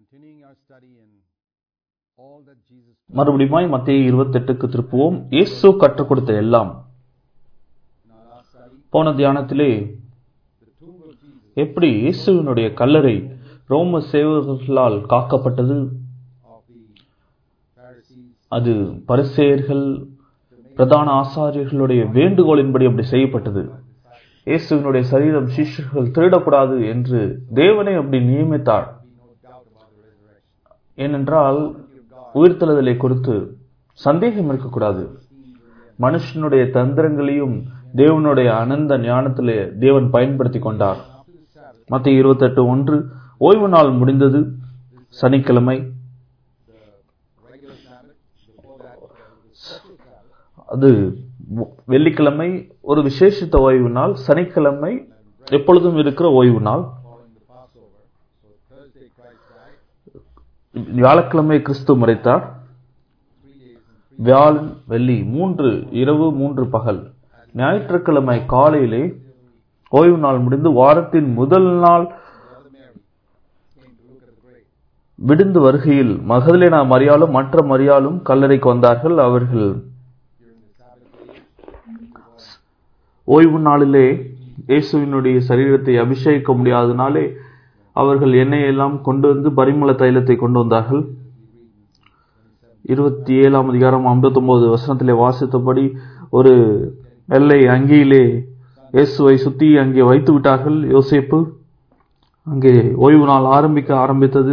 Continuing our study in all that Jesus மறுபடியுமாய் மத்திய இருபத்தெட்டுக்கு திருப்புவோம் இயேசு கற்றுக் கொடுத்த எல்லாம் in our last study, போன தியானத்திலே the tomb of Jesus எப்படி இயேசுவினுடைய கல்லறை ரோம சேவகர்களால் காக்கப்பட்டது of the Pharisees அது பரிசேயர்கள் பிரதான ஆசாரியர்களுடைய வேண்டுகோளின்படி அப்படி செய்யப்பட்டது இயேசுவினுடைய சரீரம் சிஷ்யர்கள் திருடக்கூடாது என்று தேவனே அப்படி நியமித்தார் be no doubt about the resurrection. ஏனென்றால் உயிர்த்தெழுதலை குறித்து சந்தேகம் இருக்கக்கூடாது மனுஷனுடைய தந்திரங்களையும் தேவனுடைய அனந்த ஞானத்திலே தேவன் பயன்படுத்தி கொண்டார் After the Sabbath, மத்திய இருபத்தெட்டு ஒன்று ஓய்வு நாள் முடிந்தது சனிக்கிழமை the regular Sabbath, before that, there was a special Sabbath, அது வ- வெள்ளிக்கிழமை ஒரு விசேஷித்த ஓய்வு நாள் சனிக்கிழமை எப்பொழுதும் இருக்கிற ஓய்வு நாள் following the Passover. So Thursday Christ died, வியாழக்கிழமை கிறிஸ்து மறைத்தார் three days and three வியாழன் வெள்ளி மூன்று இரவு மூன்று பகல் ஞாயிற்றுக்கிழமை காலையிலே ஓய்வு நாள் முடிந்து வாரத்தின் முதல் நாள் the other Mary came to look at the grave. விடுந்து வருகையில் மகதலேனா மரியாளும் மற்ற மரியாளும் கல்லறைக்கு வந்தார்கள் அவர்கள் During the Sabbath day, ஓய்வு நாளிலே இயேசுவினுடைய சரீரத்தை அபிஷேகிக்க முடியாதனாலே அவர்கள் எண்ணெய் எல்லாம் கொண்டு வந்து பரிமள தைலத்தை கொண்டு வந்தார்கள் இருபத்தி ஏழாம் அதிகாரம் 59 வசனத்திலே வாசித்தபடி ஒரு வெள்ளை அங்கியிலே இயேசுவை சுத்தி அங்கே வைத்து விட்டார்கள் யோசேப்பு அங்கே ஓய்வு நாள் ஆரம்பிக்க ஆரம்பித்தது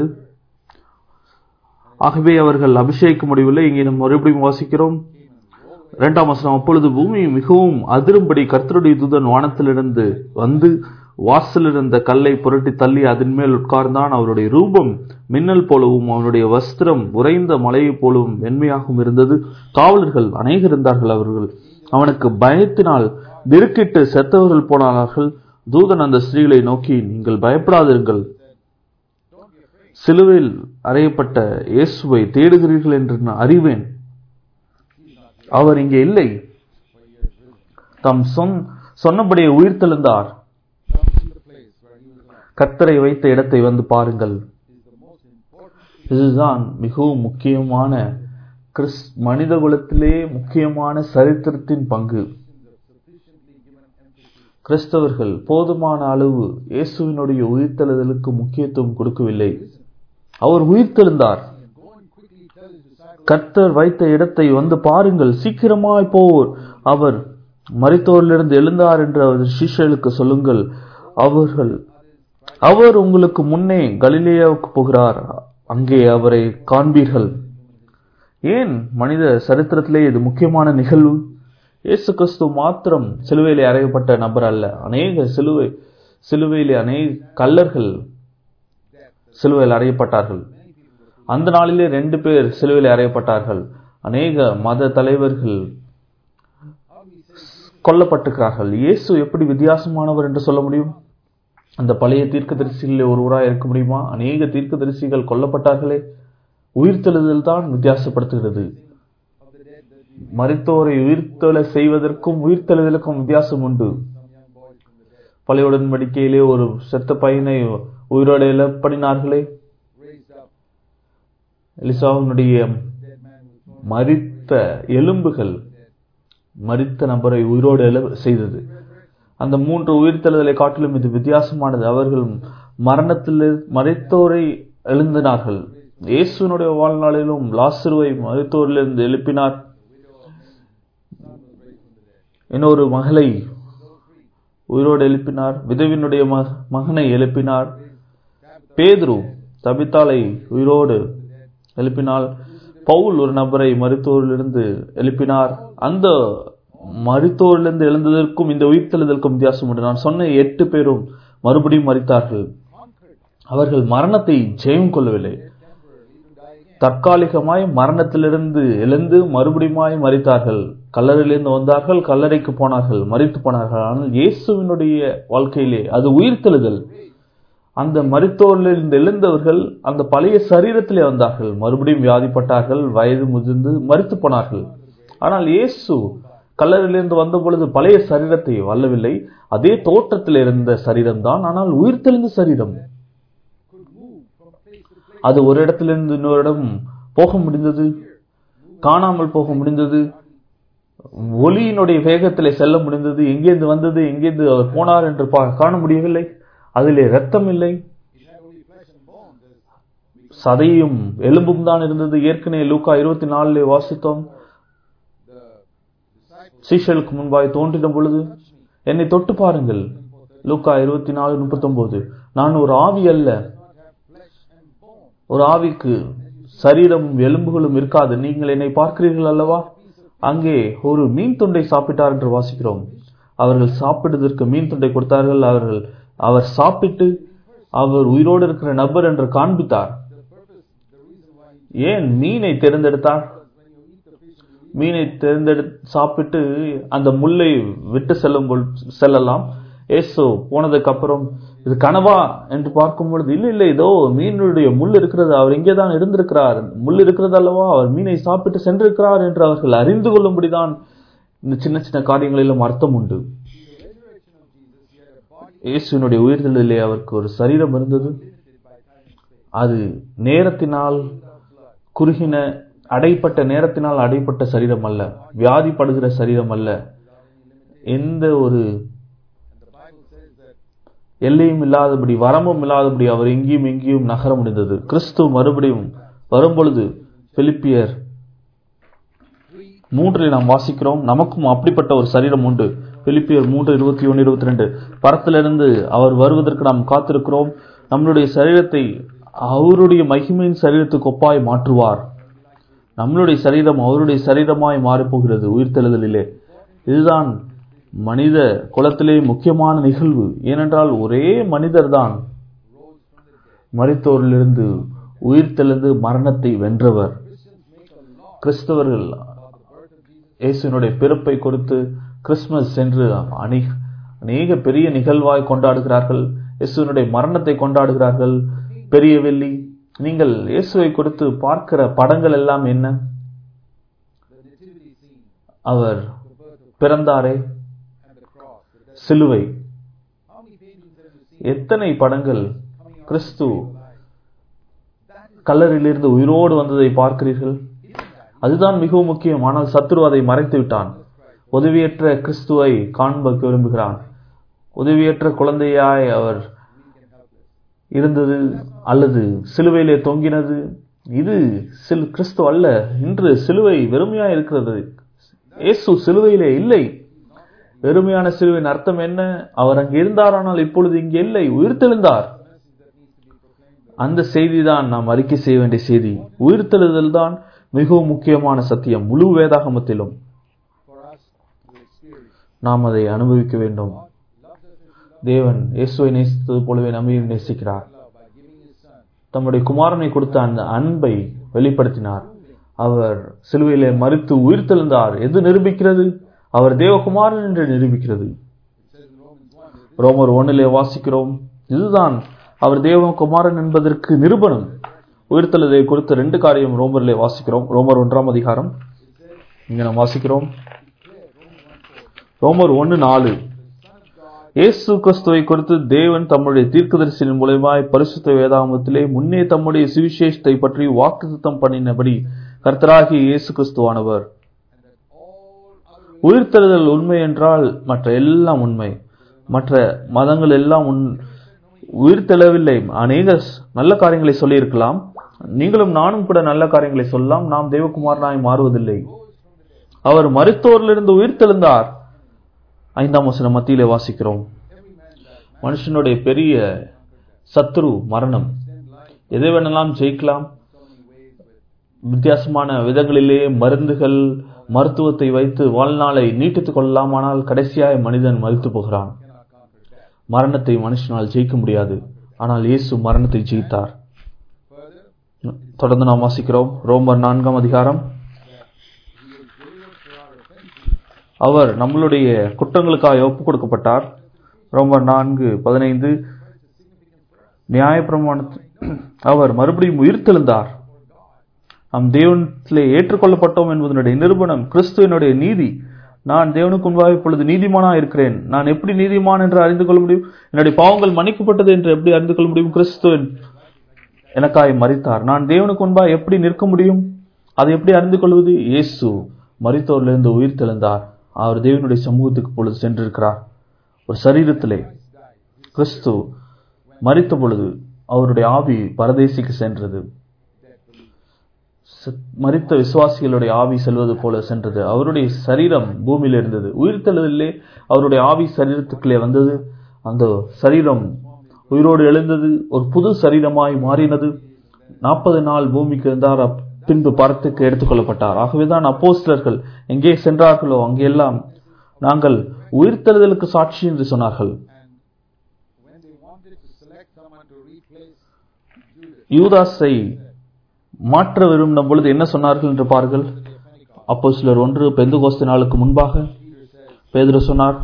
ஆகவே அவர்கள் அபிஷேகிக்க முடியவில்லை இங்கே நாம் மறுபடியும் வாசிக்கிறோம் இரண்டாம் வசனம் அப்பொழுது பூமி மிகவும் அதிரும்படி கர்த்தருடைய தூதன் வானத்திலிருந்து வந்து வாசலில் இருந்த கல்லை புரட்டி தள்ளி அதன் மேல் உட்கார்ந்தான் அவருடைய ரூபம் மின்னல் போலவும் அவனுடைய வஸ்திரம் உறைந்த மலையைப் போலவும் வெண்மையாகவும் இருந்தது காவலர்கள் அநேகர் இருந்தார்கள் அவர்கள் அவனுக்கு பயத்தினால் திடுக்கிட்டு செத்தவர்கள் போனார்கள் தூதன் அந்த ஸ்திரீகளை நோக்கி நீங்கள் பயப்படாதிருங்கள் சிலுவையில் அறையப்பட்ட இயேசுவை தேடுகிறீர்கள் என்று நான் அறிவேன் அவர் இங்கே இல்லை தம் சொன் சொன்னபடியே உயிர்த்தெழுந்தார் comes to the place where he was at, கத்தரை வைத்த இடத்தை வந்து பாருங்கள் is the most important இதுதான் மிகவும் முக்கியமான கிறிஸ் மனித குலத்திலே முக்கியமான சரித்திரத்தின் பங்கு of sufficiently given emphasis கிறிஸ்தவர்கள் போதுமான அளவு இயேசுவினுடைய உயிர்த்தெழுதலுக்கு முக்கியத்துவம் கொடுக்கவில்லை அவர் உயிர்த்தெழுந்தார் and go and quickly tell his disciples கர்த்தர் வைத்த இடத்தை வந்து பாருங்கள் சீக்கிரமாய் போவோர் அவர் மரித்தோரிலிருந்து எழுந்தார் என்று அவர் சிஷ்யர்களுக்கு சொல்லுங்கள் அவர்கள் அவர் உங்களுக்கு முன்னே கலிலேயாவுக்கு போகிறார் அங்கே அவரை காண்பீர்கள் ஏன் மனித சரித்திரத்திலே இது முக்கியமான நிகழ்வு இயேசு கிறிஸ்து மாத்திரம் சிலுவையிலே அறையப்பட்ட நபர் அல்ல அநேக சிலுவை சிலுவையிலே அநேக கல்லர்கள் சிலுவையில் அறையப்பட்டார்கள் அந்த நாளிலே ரெண்டு பேர் சிலுவையில் அறையப்பட்டார்கள் அநேக மத தலைவர்கள் கொல்லப்பட்டிருக்கிறார்கள் இயேசு எப்படி வித்தியாசமானவர் என்று சொல்ல முடியும் அந்த பழைய தீர்க்கதரிசிகளில் ஒருவராக இருக்க முடியுமா அநேக தீர்க்கதரிசிகள் கொல்லப்பட்டார்களே உயிர்த்தெழுதல் தான் வித்தியாசப்படுத்துகிறது of the dead that we மரித்தோரை உயிர்த்தெழ செய்வதற்கும் உயிர்த்தெழுதலுக்கும் வித்தியாசம் உண்டு some young boys from the dead பழைய உடன்படிக்கையிலே ஒரு செத்த பையனை உயிரோடு இழப்படினார்களே raised up எலிசாவினுடைய dead man was thrown மரித்த எலும்புகள் மரித்த நபரை உயிரோடு எழ செய்தது அந்த மூன்று உயிர்த்தெழுதலை காட்டிலும் இது வித்தியாசமானது அவர்கள் மரணத்தில் மரித்தோரை எழுந்தினார்கள் இயேசுனுடைய வாழ்நாளிலும் லாசருவை மரித்தோரிலிருந்து எழுப்பினார் இன்னொரு மகளை உயிரோடு எழுப்பினார் விதவினுடைய ம- மகனை எழுப்பினார் பேதுரு தபித்தாளை உயிரோடு எழுப்பினாள் பவுல் ஒரு நபரை மருத்துவரிலிருந்து எழுப்பினார் அந்த மருத்துவரிலிருந்து எழுந்ததற்கும் இந்த உயிர்த்தெழுதலுக்கும் வித்தியாசம் உண்டு நான் சொன்ன எட்டு பேரும் மறுபடியும் மறித்தார்கள் அவர்கள் மரணத்தை ஜெயம் கொள்ளவில்லை தற்காலிகமாய் மரணத்திலிருந்து எழுந்து மறுபடியுமாய் மறித்தார்கள் கல்லறையிலிருந்து வந்தார்கள் கல்லறைக்கு போனார்கள் மறித்து போனார்கள் ஆனால் இயேசுவினுடைய வாழ்க்கையிலே அது உயிர்த்தெழுதல் அந்த மருத்துவரிலிருந்து எழுந்தவர்கள் அந்த பழைய சரீரத்திலே வந்தார்கள் மறுபடியும் வியாதிப்பட்டார்கள் வயது முதிர்ந்து மறித்து போனார்கள் ஆனால் இயேசு கல்லறையிலிருந்து வந்த பொழுது பழைய சரீரத்தை வல்லவில்லை அதே தோற்றத்தில் இருந்த சரீரம் தான் ஆனால் உயிர்த்தெழுந்த சரீரம் could move from place to place. அது ஒரு இடத்திலிருந்து இன்னொரு இடம் போக முடிந்தது காணாமல் போக முடிந்தது ஒளியினுடைய வேகத்திலே செல்ல முடிந்தது எங்கேருந்து வந்தது எங்கேருந்து அவர் போனார் என்று பா- காண முடியவில்லை அதிலே ரத்தம் இல்லை It had only flesh and bones. As சதையும் எலும்பும் தான் இருந்தது ஏற்கனவே லூக்கா இருபத்தி நாலுல வாசித்தோம் the disciples சீஷலுக்கு முன்பாய் தோன்றின பொழுது என்னை தொட்டு பாருங்கள் லூக்கா இருபத்தி நாலு முப்பத்தொன்பது நான் ஒரு ஆவி அல்ல does not have flesh and bone. ஒரு ஆவிக்கு சரீரமும் எலும்புகளும் இருக்காது நீங்கள் என்னை பார்க்கிறீர்கள் அல்லவா அங்கே ஒரு மீன் துண்டை சாப்பிட்டார் என்று வாசிக்கிறோம் அவர்கள் சாப்பிடுவதற்கு மீன் துண்டை கொடுத்தார்கள் அவர்கள் அவர் சாப்பிட்டு அவர் உயிரோடு இருக்கிற நபர் என்று காண்பித்தார் The purpose, the reason why he ஏன் மீனை தேர்ந்தெடுத்தார் when you eat the fish and you eat மீனை தேர்ந்தெடு சாப்பிட்டு அந்த முல்லை விட்டு செல்லும் பொழு- செல்லலாம் ஏசு போனதுக்கு அப்புறம் இது கனவா என்று பார்க்கும் பொழுது இல்லை இல்லை இதோ மீனுடைய முள் இருக்கிறது அவர் இங்கே தான் இருந்திருக்கிறார் முள் இருக்கிறது அல்லவா அவர் மீனை சாப்பிட்டு சென்றிருக்கிறார் என்று அவர்கள் அறிந்து கொள்ளும்படிதான் இந்த சின்ன சின்ன காரியங்களிலும் அர்த்தம் உண்டு the resurrection of Jesus, he had a body இயேசுவினுடைய உயிர்த்தலிலே அவருக்கு ஒரு சரீரம் இருந்தது limited by time and space. அது நேரத்தினால் குறுகின அடைப்பட்ட நேரத்தினால் அடைப்பட்ட சரீரம் அல்ல வியாதிப்படுகிற சரீரம் அல்ல எந்த ஒரு And the Bible says that எல்லையும் இல்லாதபடி வரமும் இல்லாதபடி அவர் எங்கேயும் எங்கேயும் நகர முடிந்தது கிறிஸ்து மறுபடியும் வரும்பொழுது பிலிப்பியர் three மூன்றில் நாம் வாசிக்கிறோம் நமக்கும் அப்படிப்பட்ட ஒரு சரீரம் உண்டு பிலிப்பியர் மூன்று இருபத்தி ஒன்று இருபத்தி ரெண்டு பரத்திலிருந்து அவர் வருவதற்கு நாம் காத்திருக்கிறோம் நம்மளுடைய சரீரத்தை அவருடைய மகிமையின் சரீரத்துக்கு ஒப்பாய் மாற்றுவார் நம்மளுடைய சரீரம் அவருடைய சரீரமாய் மாறப்போகிறது உயிர்த்தெழுதலிலே இதுதான் மனித குலத்திலே முக்கியமான நிகழ்வு ஏனென்றால் ஒரே மனிதர்தான் rose from the dead. மரித்தோரிலிருந்து உயிர்த்தெழுந்து மரணத்தை வென்றவர் Christians make a law கிறிஸ்தவர்கள் about the birth of Jesus. இயேசுவினுடைய பிறப்பை கொடுத்து கிறிஸ்துமஸ் என்று அநே அநேக பெரிய நிகழ்வாய் கொண்டாடுகிறார்கள் இயேசுவினுடைய மரணத்தை கொண்டாடுகிறார்கள் பெரிய வெள்ளி நீங்கள் இயேசுவை கொடுத்து பார்க்கிற படங்கள் எல்லாம் என்ன The nativity scene, our the birth of பிறந்தாரே and the cross. The death. சிலுவை How many paintings have you seen எத்தனை படங்கள் coming out Kristu alive? That is கல்லறையிலிருந்து உயிரோடு வந்ததை பார்க்கிறீர்கள் hidden that. அதுதான் மிகவும் முக்கியம் ஆனால் சத்துரு அதை மறைத்து விட்டான் உதவியற்ற கிறிஸ்துவை காண்ப விரும்புகிறான் உதவியற்ற குழந்தையாய் அவர் Weak and helpless. இருந்தது அல்லது சிலுவையிலே தொங்கினது இது சில் கிறிஸ்து அல்ல இன்று சிலுவை வெறுமையா இருக்கிறது இயேசு சிலுவையிலே இல்லை வெறுமையான சிலுவையின் அர்த்தம் என்ன அவர் அங்கே இருந்தார் ஆனால் இப்பொழுது இங்கே இல்லை உயிர்த்தெழுந்தார் அந்த செய்தி தான் நாம் அறிக்கை செய்ய வேண்டிய செய்தி உயிர்த்தெழுதல் தான் மிகவும் முக்கியமான சத்தியம் முழு வேதாகமத்திலும் For us to experience. நாம் அதை அனுபவிக்க வேண்டும் God loves us as He loved தேவன் இயேசுவை நேசித்தது போலவே நம்மையும் நேசிக்கிறார் love by giving His Son. தம்முடைய குமாரனை கொடுத்த அந்த அன்பை வெளிப்படுத்தினார் அவர் சிலுவையிலே மறித்து உயிர்த்தெழுந்தார் எது நிரூபிக்கிறது அவர் தேவகுமாரன் என்று நிரூபிக்கிறது It says in Romans 1 that this ரோமர் ஒன்னிலே வாசிக்கிறோம் இதுதான் அவர் தேவகுமாரன் என்பதற்கு நிரூபணம் உயிர்த்தெழுதை குறித்த ரெண்டு காரியம் ரோமரிலே வாசிக்கிறோம் ரோமர் ஒன்றாம் அதிகாரம் இங்க நாம் வாசிக்கிறோம் ரோமர் ஒன்னு நாலு இயேசு கிறிஸ்துவை குறித்து தேவன் தம்முடைய தீர்க்கதரிசியின் மூலமாய் பரிசுத்த வேதாகமத்திலே முன்னே தம்முடைய சுவிசேஷத்தை பற்றி வாக்குத்தத்தம் பண்ணினபடி கர்த்தராகிய இயேசு கிறிஸ்துவானவர் உயிர்த்தெழுதல் உண்மை என்றால் மற்ற எல்லாம் உண்மை மற்ற மதங்கள் எல்லாம் உண் உயிர்த்தெழவில்லை அநேக ஸ்- நல்ல காரியங்களை சொல்லியிருக்கலாம் நீங்களும் நானும் கூட நல்ல காரியங்களை சொல்லலாம் நாம் தேவகுமாரனாய் மாறுவதில்லை அவர் மருத்துவரிலிருந்து உயிர்த்தெழுந்தார் ஐந்தாம் வசனம் மத்தியிலே வாசிக்கிறோம் மனுஷனுடைய பெரிய சத்துரு மரணம் எதை வேணாலும் ஜெயிக்கலாம் வித்தியாசமான விதங்களிலே மருந்துகள் மருத்துவத்தை வைத்து வாழ்நாளை நீட்டித்துக் கொள்ளலாம் ஆனால் கடைசியாய் மனிதன் மறித்து போகிறான் மரணத்தை மனுஷனால் ஜெயிக்க முடியாது ஆனால் இயேசு மரணத்தை ஜெயித்தார் further, தொடர்ந்து நாம் வாசிக்கிறோம் ரோமர் நான்காம் அதிகாரம் அவர் நம்மளுடைய குற்றங்களுக்காக ஒப்புக் கொடுக்கப்பட்டார் ரோமர் நான்கு பதினைந்து நியாயப்பிரமாணத்து அவர் மறுபடியும் உயிர்த்தெழுந்தார் நாம் தேவனத்திலே ஏற்றுக்கொள்ளப்பட்டோம் என்பதனுடைய நிரூபணம் கிறிஸ்துவனுடைய நீதி நான் தேவனுக்கு முன்பாக இப்பொழுது நீதிமானா இருக்கிறேன் நான் எப்படி நீதிமான் என்று அறிந்து கொள்ள முடியும் என்னுடைய பாவங்கள் மன்னிக்கப்பட்டது என்று எப்படி அறிந்து கொள்ள முடியும் கிறிஸ்துவின் எனக்காய் மரித்தார் நான் தேவனுக்கு முன்பாக எப்படி நிற்க முடியும் அதை எப்படி அறிந்து கொள்வது இயேசு மரித்தோரிலிருந்து உயிர் தெழுந்தார் அவர் தேவனுடைய சமூகத்துக்கு பொழுது சென்றிருக்கிறார் ஒரு சரீரத்திலே கிறிஸ்து மரித்த பொழுது அவருடைய ஆவி பரதேசிக்கு சென்றது செ- மரித்த விசுவாசிகளுடைய ஆவி செல்வது போல சென்றது அவருடைய சரீரம் பூமியில் இருந்தது உயிர்த்தெழுதலிலே அவருடைய ஆவி சரீரத்துக்குள்ளே வந்தது அந்த சரீரம் உயிரோடு எழுந்தது ஒரு புது சரீரமாய் மாறினது நாற்பது நாள் பூமிக்கு இருந்தார் அப்- பின்பு பரத்துக்கு எடுத்துக்கொள்ளப்பட்டார் ஆகவேதான் அப்போஸ்தலர்கள் எங்கே சென்றார்களோ அங்கெல்லாம் நாங்கள் உயிர்த்தெழுதலுக்கு சாட்சி என்று சொன்னார்கள் when they wanted to select someone to replace Judas, யூதாஸை மாற்ற விரும்பின பொழுது என்ன சொன்னார்கள் என்று பாருங்கள் அப்போ சிலர் ஒன்று பெந்துகோஸ்து நாளுக்கு முன்பாக Peter says பேதுரு சொன்னார்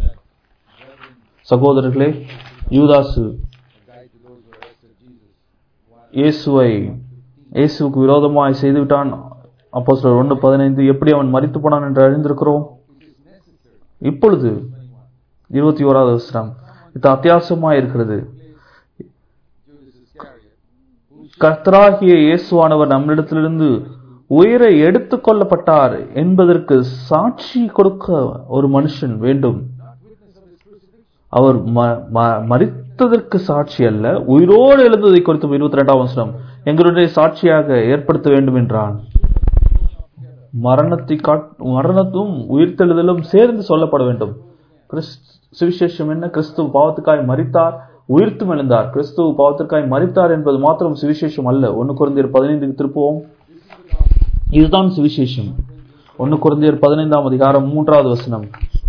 சகோதரர்களே யூதாசு a guide to those who arrested Jesus. While இயேசுவை இயேசுவுக்கு விரோதமாய் செய்துவிட்டான் அப்போ சிலர் ஒன்று பதினைந்து எப்படி அவன் மரித்து போனான் என்று அறிந்திருக்கிறோம் it is necessary. இப்பொழுது இருபத்தி ஓராவது வசனம் இது அத்தியாவசியமாய் இருக்கிறது Judas Iscariot, who கர்த்தராகிய இயேசுவானவர் நம்மிடத்திலிருந்து உயிரை எடுத்துக் கொள்ளப்பட்டார் என்பதற்கு சாட்சி கொடுக்க ஒரு மனுஷன் வேண்டும் not witness of his crucifixion, அவர் ம- ம- மரித்ததற்கு சாட்சி அல்ல உயிரோடு எழுந்ததை குறித்து இருபத்தி ரெண்டாம் வசனம் எங்களுடைய சாட்சியாக ஏற்படுத்த வேண்டும் என்றான் மரணத்தை காட் மரணத்தும் உயிர்த்தெழுதலும் சேர்ந்து சொல்லப்பட வேண்டும் கிறிஸ்து சுவிசேஷம் என்ன கிறிஸ்து பாவத்துக்காய் மரித்தார் உயிர்த்தும் எழுந்தார் கிறிஸ்து பாவத்திற்காய் மரித்தார் என்பது மாத்திரம் சுவிசேஷம் அல்ல ஒன்னு குறைந்தர் பதினைந்துக்கு திருப்புவோம் இதுதான் சுவிசேஷம் ஒன்னு குறைந்தர் பதினைந்தாம் அதிகாரம் மூன்றாவது வசனம்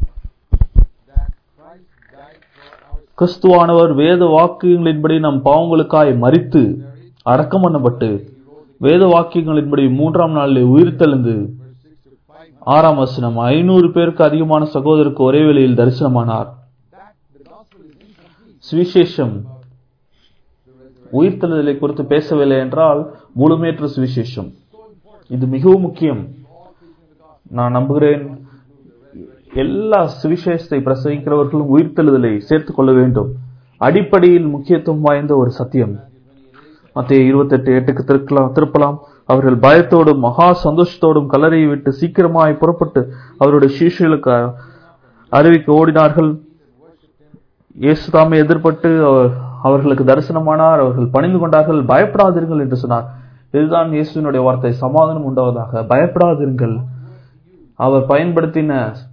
that Christ died for our கிறிஸ்துவானவர் வேத வாக்கியங்களின்படி நம் பாவங்களுக்காய் மரித்து அடக்கம் பண்ணப்பட்டு வேத வாக்கியங்களின்படி மூன்றாம் நாளில் உயிர்த்தெழுந்து verse 6 to 5. ஆறாம் வசனம் ஐநூறு பேருக்கு அதிகமான சகோதரருக்கு ஒரே வேளையில் தரிசனமானார் That the gospel is incomplete. சுவிசேஷம் உயிர்த்தெழுதலை குறித்து பேசவில்லை என்றால் முழுமையற்ற சுவிசேஷம் இது மிகவும் முக்கியம் நான் நம்புகிறேன் எல்லா சுவிசேஷத்தை பிரசவிக்கிறவர்களும் உயிர்த்தெழுதலை சேர்த்துக் கொள்ள வேண்டும் அடிப்படையில் முக்கியத்துவம் வாய்ந்த ஒரு சத்தியம் மத்திய இருபத்தெட்டு எட்டுக்கு திருக்கலாம் திருப்பலாம் அவர்கள் பயத்தோடும் மகா சந்தோஷத்தோடும் கல்லறையை விட்டு சீக்கிரமாய் புறப்பட்டு அவருடைய சீஷர்களுக்கு அறிவிக்க ஓடினார்கள் இயேசு தாமே எதிர்பட்டு அவர்- அவர்களுக்கு தரிசனமானார் அவர்கள் பணிந்து கொண்டார்கள் பயப்படாதீர்கள் என்று சொன்னார் இதுதான் இயேசுவினுடைய வார்த்தை சமாதானம் உண்டாவதாக பயப்படாதீர்கள் அவர் பயன்படுத்தின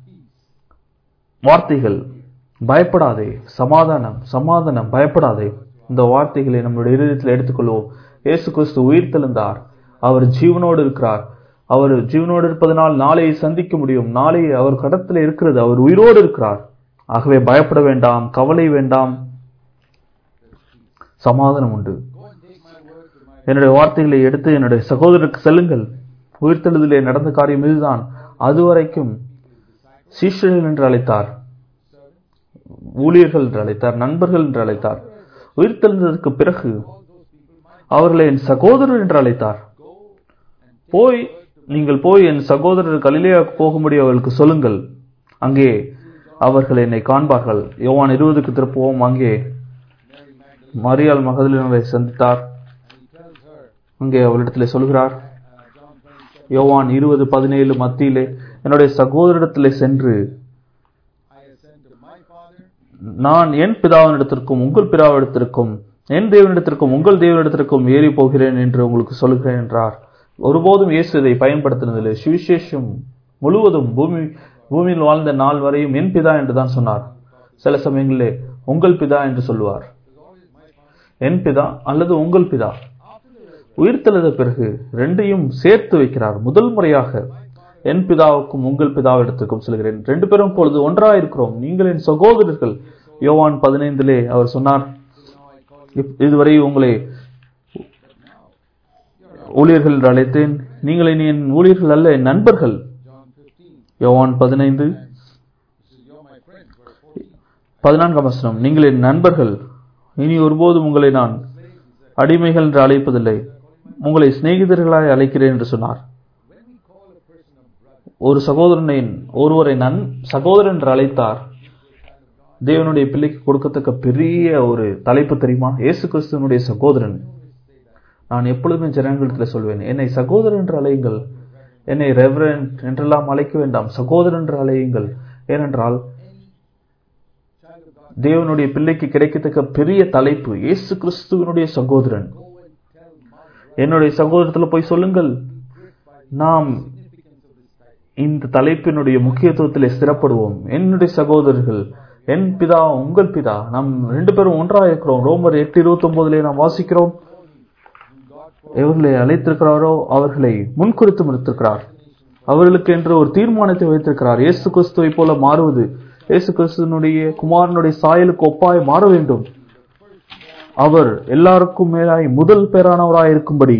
வார்த்தைகள் பயப்படாதே சமாதானம் சமாதானம் பயப்படாதே இந்த வார்த்தைகளை நம்முடைய இருதயத்தில் எடுத்துக்கொள்வோம் இயேசு கிறிஸ்து உயிர்த்தெழுந்தார் அவர் ஜீவனோடு இருக்கிறார் அவர் ஜீவனோடு இருப்பதனால் நாளையை சந்திக்க முடியும் நாளை அவர் கடத்தில் இருக்கிறது அவர் உயிரோடு இருக்கிறார் ஆகவே பயப்பட வேண்டாம் கவலை வேண்டாம் சமாதானம் உண்டு Go and take my word to my என்னுடைய வார்த்தைகளை எடுத்து என்னுடைய சகோதரருக்கு செல்லுங்கள் உயிர்த்தெழுதலே நடந்த காரியம் இதுதான் அதுவரைக்கும் சீஷர்கள் என்று அழைத்தார் ஊழியர்கள் என்று அழைத்தார் நண்பர்கள் என்று அழைத்தார் உயிர்த்தெழுந்ததற்கு பிறகு அவர்களை என் சகோதரர் என்று அழைத்தார் போய் நீங்கள் போய் என் சகோதரர் கலிலேயாவுக்கு போகும்படி அவர்களுக்கு சொல்லுங்கள் அங்கே அவர்கள் என்னை காண்பார்கள் யோவான் இருபதுக்கு திருப்புவோம் அங்கே மரியாள் மகதலினரை சந்தித்தார் அங்கே அவளிடத்திலே சொல்கிறார் யோவான் இருபது பதினேழு மத்தியிலே என்னுடைய சகோதரிடத்திலே சென்று I ascend to my Father, நான் என் பிதாவினிடத்திற்கும் உங்கள் பிதாவினிடத்திற்கும் என் தேவனிடத்திற்கும் உங்கள் தேவனிடத்திற்கும் ஏறி போகிறேன் என்று உங்களுக்கு சொல்கிறேன் என்றார் ஒருபோதும் இயேசு இதை பயன்படுத்தினதில்லை சுவிசேஷம் முழுவதும் பூமி பூமியில் வாழ்ந்த நாள் வரையும் என் பிதா என்று தான் சொன்னார் சில சமயங்களிலே உங்கள் பிதா என்று சொல்லுவார் என் பிதா அல்லது உங்கள் பிதா உயிர்த்தெழுத பிறகு ரெண்டையும் சேர்த்து வைக்கிறார் முதல் முறையாக என் பிதாவுக்கும் உங்கள் பிதாவிடத்துக்கும் சொல்கிறேன் ரெண்டு பேரும் பொழுது ஒன்றாக இருக்கிறோம் நீங்கள் என் சகோதரர்கள் யோவான் பதினைந்திலே அவர் சொன்னார் இப்- இதுவரை உங்களை ஊழியர்கள் என்று அழைத்தேன் நீங்கள் இனி என் ஊழியர்கள் அல்ல என் நண்பர்கள் John 15. யோவான் பதினைந்து This is, you're my friends, verse 14. பதினான்காம் வசனம் நீங்கள் என் நண்பர்கள் இனி ஒருபோதும் உங்களை நான் அடிமைகள் என்று அழைப்பதில்லை உங்களை சிநேகிதர்களாய் அழைக்கிறேன் என்று சொன்னார் When we call a person a brother, ஒரு சகோதரனை ஒருவரை நன் சகோதரன் என்று அழைத்தார் தேவனுடைய பிள்ளைக்கு கொடுக்கத்தக்க பெரிய ஒரு தலைப்பு தெரியுமா இயேசு கிறிஸ்துவனுடைய சகோதரன் நான் எப்பொழுதுமே ஜனங்களிடத்தில் சொல்வேன் என்னை சகோதரன் என்று அழையுங்கள் என்னை ரெவரண்ட் என்றெல்லாம் அழைக்க வேண்டாம் சகோதரன் என்று அழையுங்கள் ஏனென்றால் child of God, தேவனுடைய பிள்ளைக்கு கிடைக்கத்தக்க பெரிய தலைப்பு இயேசு கிறிஸ்துவனுடைய சகோதரன் go and tell mother என்னுடைய சகோதரத்துல போய் சொல்லுங்கள் நாம் significance of this title. இந்த தலைப்பினுடைய முக்கியத்துவத்திலே ஸ்திரப்படுவோம் என்னுடைய சகோதரர்கள் என் பிதா உங்கள் பிதா நாம் ரெண்டு பேரும் ஒன்றாக இருக்கிறோம் ரோமர் எட்டு இருபத்தி ஒன்பதுல நாம் வாசிக்கிறோம் Whom God எவர்களை அழைத்திருக்கிறாரோ அவர்களை முன்குறித்து இருத்திருக்கிறார் அவர்களுக்கு என்று ஒரு தீர்மானத்தை வைத்திருக்கிறார் இயேசு கிறிஸ்துவை போல மாறுவது இயேசு கிறிஸ்துவனுடைய குமாரனுடைய சாயலுக்கு ஒப்பாய் மாற வேண்டும் அவர் எல்லாருக்கும் மேலாய் முதல் பேரானவராய் இருக்கும்படி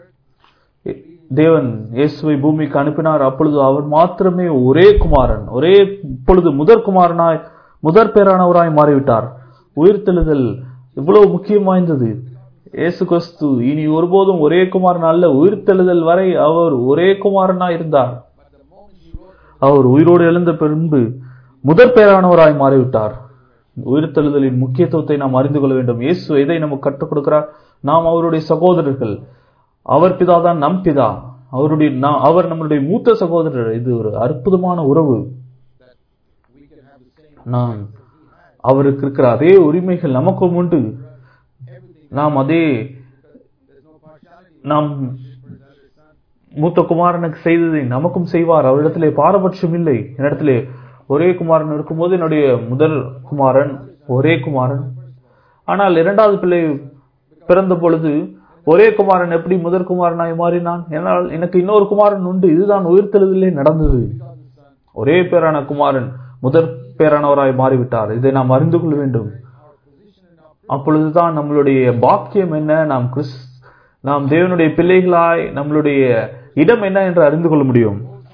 தேவன் இயேசுவை பூமிக்கு அனுப்பினார் அப்பொழுது அவர் மாத்திரமே ஒரே குமாரன் ஒரே இப்பொழுது முதற் குமாரனாய் முதற் பேரானவராய் மாறிவிட்டார் உயிர்த்தெழுதல் இவ்வளவு முக்கியம் வாய்ந்தது இயேசு கிறிஸ்து இனி ஒருபோதும் ஒரே குமாரன் அல்ல உயிர்த்தெழுதல் வரை அவர் ஒரே குமாரனாய் இருந்தார் But the moment he rose from அவர் உயிரோடு எழுந்த பின்பு முதற் பேரானவராய் மாறிவிட்டார் உயிர்த்தெழுதலின் முக்கியத்துவத்தை நாம் அறிந்து கொள்ள வேண்டும் இயேசு எதை நமக்கு கற்றுக் கொடுக்கிறார் நாம் அவருடைய சகோதரர்கள் அவர் பிதாதான் நம் பிதா அவருடைய நா- அவர் நம்மளுடைய மூத்த சகோதரர் இது ஒரு அற்புதமான உறவு that we can have the same நாம் அவருக்கு இருக்கிற அதே உரிமைகள் நமக்கும் உண்டு everything. நாம் அதே There's no partiality. நாம் For his elder son, மூத்த குமாரனுக்கு செய்ததை நமக்கும் செய்வார் அவரிடத்திலே பாரபட்சம் இல்லை என்னிடத்திலே ஒரே குமாரன் இருக்கும்போது என்னுடைய முதல் குமாரன் ஒரே குமாரன் ஆனால் இரண்டாவது பிள்ளை பிறந்த பொழுது ஒரே குமாரன் எப்படி முதற் குமாரனாய் மாறினான் என்னால் எனக்கு இன்னொரு குமாரன் உண்டு இதுதான் உயிர்த்தெழுதலே நடந்தது ஒரே பேரான குமாரன் முதற் பேரானவராய் மாறிவிட்டார் இதை நாம் அறிந்து கொள்ள வேண்டும் அப்பொழுதுதான் நம்மளுடைய பாக்கியம் என்ன நாம் கிறிஸ் நாம் தேவனுடைய பிள்ளைகளாய் நம்மளுடைய இடம் என்ன என்று அறிந்து கொள்ள முடியும்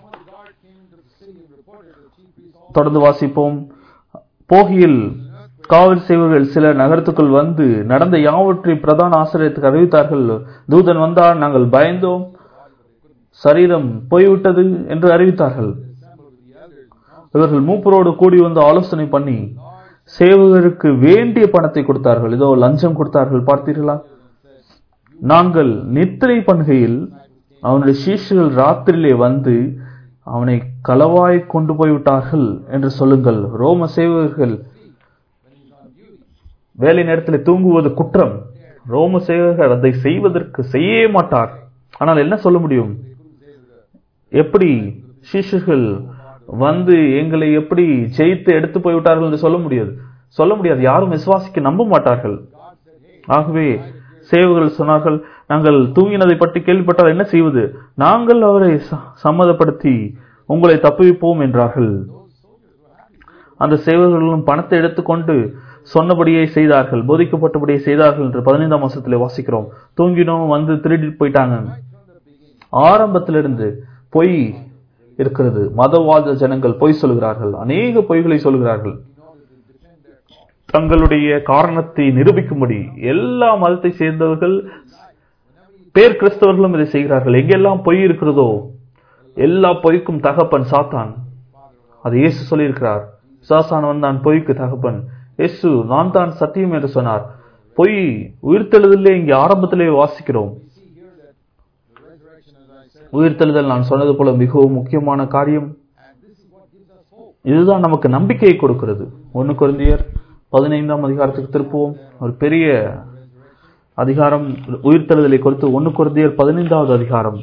தொடர்ந்து வாசிப்போம் போகியில் காவல் செய்வர்கள் சில நகரத்துக்குள் வந்து நடந்த யாவற்றை பிரதான ஆசிரியத்துக்கு அறிவித்தார்கள் தூதன் வந்தால் நாங்கள் பயந்தோம் சரீரம் போய்விட்டது என்று அறிவித்தார்கள் இவர்கள் மூப்பரோடு கூடி வந்து ஆலோசனை பண்ணி சேவகருக்கு வேண்டிய பணத்தை கொடுத்தார்கள் இதோ லஞ்சம் கொடுத்தார்கள் பார்த்தீர்களா நாங்கள் நித்திரை பண்ணுகையில் அவனுடைய சீஷர்கள் ராத்திரியிலே வந்து அவனை களவாய் கொண்டு போய்விட்டார்கள் என்று சொல்லுங்கள் ரோம சேவகர்கள் வேலை நேரத்தில் தூங்குவது குற்றம் ரோம சேவகர் அதை செய்வதற்கு செய்யவே மாட்டார் ஆனால் என்ன சொல்ல முடியும் எப்படி சீஷர்கள் வந்து எங்களை எப்படி ஜெயித்து எடுத்து போய்விட்டார்கள் என்று சொல்ல முடியாது சொல்ல முடியாது யாரும் விசுவாசிக்க நம்ப மாட்டார்கள் ஆகவே சேவகர்கள் சொன்னார்கள் நாங்கள் தூங்கினதை பற்றி கேள்விப்பட்டால் என்ன செய்வது நாங்கள் அவரை ச- சம்மதப்படுத்தி உங்களை தப்புவிப்போம் என்றார்கள் அந்த சேவகர்களும் பணத்தை எடுத்துக்கொண்டு சொன்னபடியே செய்தார்கள் போதிக்கப்பட்டபடியே செய்தார்கள் என்று பதினைந்தாம் மாசத்திலே வாசிக்கிறோம் தூங்கினோம் வந்து திருடிட்டு போயிட்டாங்க ஆரம்பத்திலிருந்து பொய் இருக்கிறது மதவாத ஜனங்கள் பொய் சொல்கிறார்கள் அநேக பொய்களை சொல்கிறார்கள் தங்களுடைய காரணத்தை நிரூபிக்கும்படி எல்லா மதத்தை சேர்ந்தவர்கள் பேர் கிறிஸ்தவர்களும் இதை செய்கிறார்கள் எங்கெல்லாம் பொய் இருக்கிறதோ எல்லா பொய்க்கும் தகப்பன் சாத்தான் அது இயேசு சொல்லியிருக்கிறார் சாசானவன் தான் பொய்க்கு தகப்பன் இயேசு நான் தான் சத்தியம் என்று சொன்னார் பொய் உயிர்த்தெழுதலே இங்கே ஆரம்பத்திலே வாசிக்கிறோம் the resurrection, as I said, உயிர்த்தெழுதல் நான் சொன்னது போல மிகவும் முக்கியமான காரியம் and this is what gives us hope. இதுதான் நமக்கு நம்பிக்கையை கொடுக்கிறது ஒன்னு குருந்தியர் பதினைந்தாம் அதிகாரத்துக்கு திருப்புவோம் ஒரு பெரிய அதிகாரம் உயிர்த்தெழுதலை குறித்து ஒன்னு குருந்தியர் பதினைந்தாவது அதிகாரம்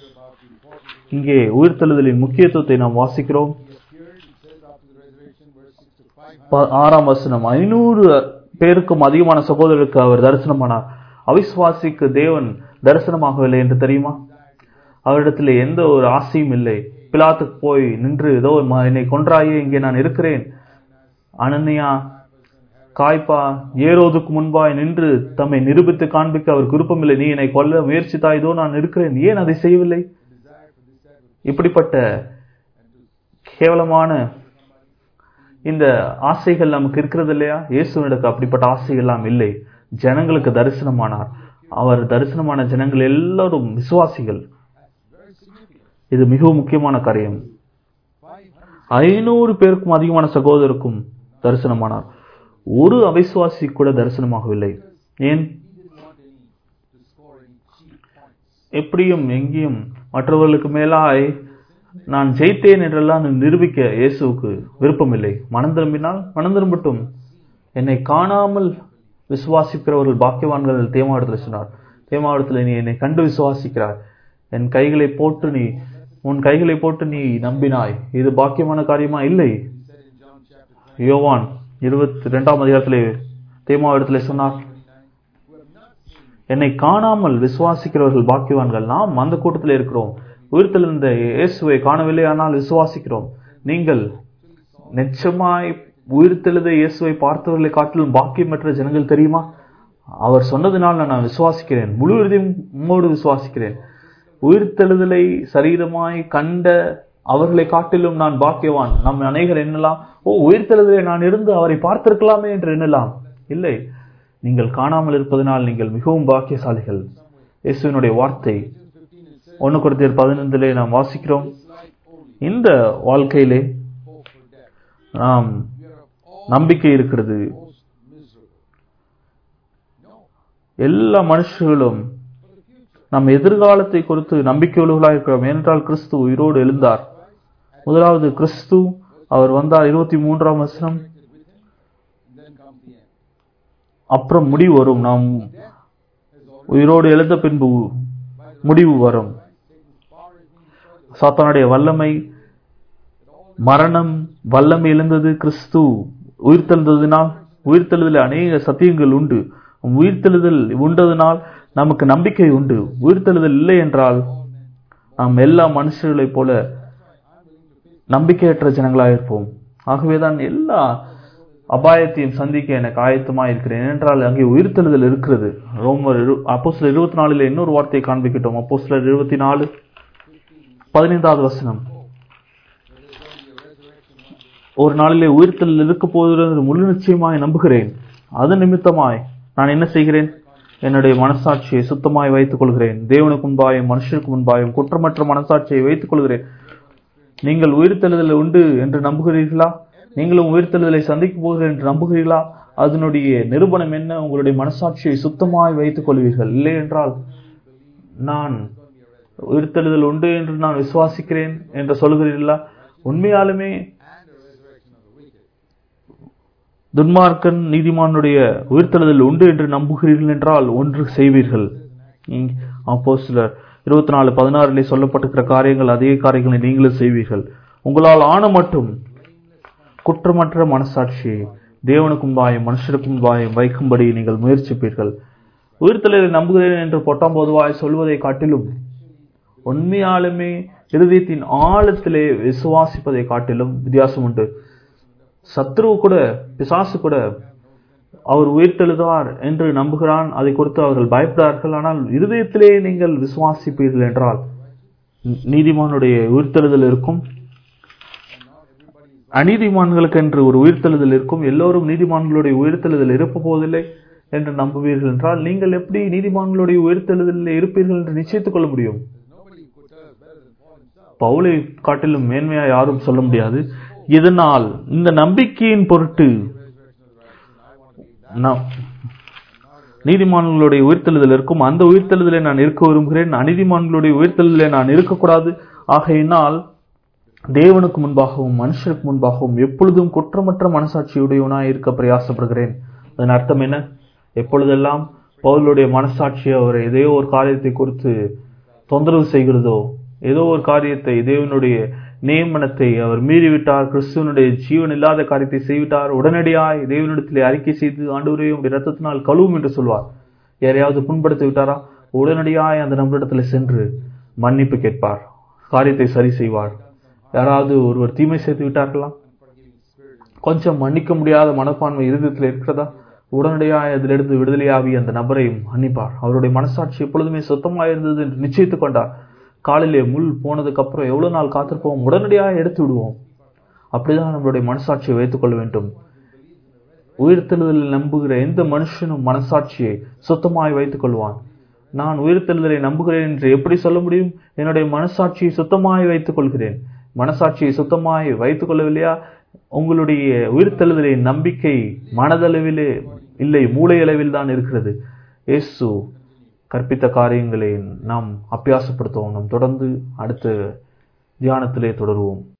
இங்கே உயிர்த்தெழுதலின் முக்கியத்துவத்தை நாம் வாசிக்கிறோம் Here it says after the resurrection, verse 6 to 500. ப- ஆறாம் வசனம் ஐநூறு பேருக்கும் அதிகமான சகோதரருக்கு அவர் தரிசனமானார் அவிஸ்வாசிக்கு தேவன் தரிசனமாகவில்லை என்று தெரியுமா அவரிடத்தில் எந்த ஒரு ஆசையும் இல்லை பிலாத்துக்கு போய் நின்று ஏதோ ம- என்னை கொன்றாயே இங்கே நான் இருக்கிறேன் அனன்யா காய்ப்பா ஏரோதுக்கு முன்பாய் நின்று தம்மை நிரூபித்து காண்பிக்க அவருக்கு விருப்பமில்லை நீ என்னை கொல்ல முயற்சித்தாய் இதோ நான் இருக்கிறேன் ஏன் அதை செய்யவில்லை இப்படிப்பட்ட கேவலமான இந்த ஆசைகள் நமக்கு இருக்கிறது இல்லையா இயேசுவினுக்கு அப்படிப்பட்ட ஆசைகள் எல்லாம் இல்லை ஜனங்களுக்கு தரிசனமானார் அவர் தரிசனமான ஜனங்கள் எல்லாரும் விசுவாசிகள் இது மிகவும் முக்கியமான காரியம் ஐநூறு பேருக்கும் அதிகமான சகோதரருக்கும் தரிசனமானார் ஒரு அவிசுவாசி கூட தரிசனமாகவில்லை ஏன் He didn't want any to score any எப்படியும் எங்கேயும் மற்றவர்களுக்கு மேலாய் நான் ஜெயித்தேன் என்றெல்லாம் நிரூபிக்க இயேசுவுக்கு விருப்பமில்லை மனம் திரும்பினால் மனம் திரும்பட்டும் என்னை காணாமல் விசுவாசிக்கிறவர்கள் பாக்கியவான்கள் தேமாவட்டத்தில் சொன்னார் தேமாவட்டத்தில் நீ என்னை கண்டு விசுவாசிக்கிறாய் என் கைகளை போட்டு நீ உன் கைகளை போட்டு நீ நம்பினாய் இது பாக்கியமான காரியமா இல்லை யோவான் இருபத்தி ரெண்டாம் அதிகாரத்திலே தேமாவட்டத்திலே சொன்னார் என்னை காணாமல் விசுவாசிக்கிறவர்கள் பாக்கியவான்கள் நாம் அந்த கூட்டத்தில் இருக்கிறோம் உயிர்த்தெழுந்த இயேசுவை காணவில்லை ஆனால் விசுவாசிக்கிறோம் நீங்கள் நிச்சயமாய் உயிர்த்தெழுத இயேசுவை பார்த்தவர்களை காட்டிலும் பாக்கியமற்ற ஜனங்கள் தெரியுமா அவர் சொன்னதினால் நான் விசுவாசிக்கிறேன் முழு இறுதியும் உம்மோடு விசுவாசிக்கிறேன் உயிர்த்தெழுதலை சரீரமாய் கண்ட அவர்களை காட்டிலும் நான் பாக்கியவான் நம் அநேகர் எண்ணலாம் ஓ உயிர்த்தெழுதலை நான் இருந்து அவரை பார்த்திருக்கலாமே என்று எண்ணலாம் இல்லை நீங்கள் காணாமல் இருப்பதனால் நீங்கள் மிகவும் பாக்கியசாலிகள் இயேசுவினுடைய வார்த்தை ஒன்னு குறைந்தர் பதினைந்திலே நாம் வாசிக்கிறோம் இந்த வாழ்க்கையிலே நாம் நம்பிக்கை இருக்கிறது எல்லா மனுஷர்களும் நம் எதிர்காலத்தை குறித்து நம்பிக்கையுள்ளவர்களாக இருக்கிறோம் ஏனென்றால் கிறிஸ்து உயிரோடு எழுந்தார் முதலாவது கிறிஸ்து அவர் வந்தார் இருபத்தி மூன்றாம் வசனம் அப்புறம் முடிவு வரும் நாம் உயிரோடு எழுந்த பின்பு முடிவு வரும் சாத்தானுடைய வல்லமை மரணம் வல்லமை எழுந்தது கிறிஸ்து உயிர்த்தெழுந்ததினால் உயிர்த்தெழுதல் அநேக சத்தியங்கள் உண்டு உயிர்த்தெழுதல் உண்டதனால் நமக்கு நம்பிக்கை உண்டு உயிர்த்தெழுதல் இல்லை என்றால் நாம் எல்லா மனுஷர்களைப் போல நம்பிக்கையற்ற ஜனங்களாக இருப்போம் ஆகவேதான் எல்லா அபாயத்தையும் சந்திக்க எனக்கு ஆயத்தமாக இருக்கிறேன் ஏனென்றால் அங்கே உயிர்த்தெழுதல் இருக்கிறது ரோமர் அப்போ சில இருபத்தி நாலுல இன்னொரு வார்த்தையை காண்பிக்கிட்டோம் அப்போ சிலர் இருபத்தி நாலு பதினைந்தாவது வசனம் ஒரு நாளிலே உயிர்த்தெழுதல் இருக்க போகிறது முழு நிச்சயமாய் நம்புகிறேன் அது நிமித்தமாய் நான் என்ன செய்கிறேன் என்னுடைய மனசாட்சியை சுத்தமாய் வைத்துக் கொள்கிறேன் தேவனுக்கு முன்பாயும் மனுஷனுக்கு முன்பாயும் குற்றமற்ற மனசாட்சியை வைத்துக் கொள்கிறேன் நீங்கள் உயிர்த்தெழுதல் உண்டு என்று நம்புகிறீர்களா நீங்களும் உயிர்த்தெழுதலை சந்திக்க போகிறீர்கள் என்று நம்புகிறீர்களா அதனுடைய நிரூபணம் என்ன உங்களுடைய மனசாட்சியை சுத்தமாய் வைத்துக் கொள்வீர்கள் இல்லை என்றால் நான் உயிர்த்தெழுதல் உண்டு என்று நான் விசுவாசிக்கிறேன் என்று சொல்கிறீர்களா உண்மையாலுமே துன்மார்க்கன் நீதிமானுடைய உயிர்த்தெழுதல் உண்டு என்று நம்புகிறீர்கள் என்றால் ஒன்று செய்வீர்கள் அப்போ சிலர் இருபத்தி நாலு பதினாறிலே சொல்லப்பட்டிருக்கிற காரியங்கள் அதே காரியங்களை நீங்களும் செய்வீர்கள் உங்களால் ஆன மட்டும் குற்றமற்ற மனசாட்சியை தேவனுக்கு முன்பாயும் மனுஷருக்கு முன்பாயும் வைக்கும்படி நீங்கள் முயற்சிப்பீர்கள் உயிர்த்தலை நம்புகிறேன் என்று பொட்டாம் பொதுவாய் சொல்வதை காட்டிலும் உண்மையாலுமே இருதயத்தின் ஆழத்திலே விசுவாசிப்பதை காட்டிலும் வித்தியாசம் உண்டு சத்ருவு கூட பிசாசு கூட அவர் உயிர்த்தெழுதார் என்று நம்புகிறான் அதை குறித்து அவர்கள் பயப்படார்கள் ஆனால் இருதயத்திலே நீங்கள் விசுவாசிப்பீர்கள் என்றால் நீதிமானுடைய உயிர்த்தெழுதல் இருக்கும் அநீதிமான்களுக்கு என்று ஒரு உயிர்த்தெழுதல் இருக்கும் எல்லோரும் நீதிமான்களுடைய உயிர்த்தெழுதல் இருப்ப போவதில்லை என்று நம்புவீர்கள் என்றால் நீங்கள் எப்படி நீதிமான்களுடைய உயிர்த்தெழுதலில் இருப்பீர்கள் என்று நிச்சயித்துக் கொள்ள முடியும் பவுலை காட்டிலும் மேன்மையா யாரும் சொல்ல முடியாது இதனால் இந்த நம்பிக்கையின் பொருட்டு நீதிமான்களுடைய உயிர்த்தெழுதல் இருக்கும் அந்த உயிர்த்தெழுதலை நான் இருக்க விரும்புகிறேன் அநீதிமான்களுடைய உயிர்த்தெழுதலை நான் இருக்கக்கூடாது ஆகையினால் தேவனுக்கு முன்பாகவும் மனுஷருக்கு முன்பாகவும் எப்பொழுதும் குற்றமற்ற மனசாட்சியுடையவனாய் இருக்க பிரயாசப்படுகிறேன் அதன் அர்த்தம் என்ன எப்பொழுதெல்லாம் பவுலுடைய மனசாட்சி அவர் ஏதோ ஒரு காரியத்தை குறித்து தொந்தரவு செய்கிறதோ ஏதோ ஒரு காரியத்தை தேவனுடைய நியமனத்தை அவர் மீறிவிட்டார் கிறிஸ்துவனுடைய ஜீவன் இல்லாத காரியத்தை செய்விட்டார் உடனடியாய் தேவனிடத்திலே அறிக்கை செய்து ஆண்டவரே உடைய ரத்தத்தினால் கழுவும் என்று சொல்வார் யாரையாவது புண்படுத்தி விட்டாரா உடனடியாய் அந்த நபரிடத்துல சென்று மன்னிப்பு கேட்பார் காரியத்தை சரி செய்வார் யாராவது ஒருவர் தீமை செய்து விட்டார்களா கொஞ்சம் மன்னிக்க முடியாத மனப்பான்மை இருதயத்தில் இருக்கிறதா உடனடியாக அதிலிருந்து விடுதலையாகி அந்த நபரை மன்னிப்பார் அவருடைய மனசாட்சி எப்பொழுதுமே சுத்தமாக இருந்தது என்று நிச்சயித்துக் கொண்டார் காலிலே முள் போனதுக்கு அப்புறம் எவ்வளவு நாள் காத்திருப்போம் உடனடியாக எடுத்து விடுவோம் அப்படிதான் நம்மளுடைய மனசாட்சியை வைத்துக் கொள்ள வேண்டும் உயிர்த்தெழுதலில் நம்புகிற எந்த மனுஷனும் மனசாட்சியை சுத்தமாய் வைத்துக் கொள்வான் நான் உயிர்த்தெழுதலை நம்புகிறேன் என்று எப்படி சொல்ல முடியும் என்னுடைய மனசாட்சியை சுத்தமாய் வைத்துக் கொள்கிறேன் மனசாட்சியை சுத்தமாய் வைத்துக் கொள்ளவில்லையா உங்களுடைய உயிர்த்தெழுதலின் நம்பிக்கை மனதளவிலே இல்லை மூளை அளவில் தான் இருக்கிறது இயேசு கற்பித்த காரியங்களை நாம் அபியாசப்படுத்துவோம் நாம் தொடர்ந்து அடுத்த தியானத்திலே தொடருவோம்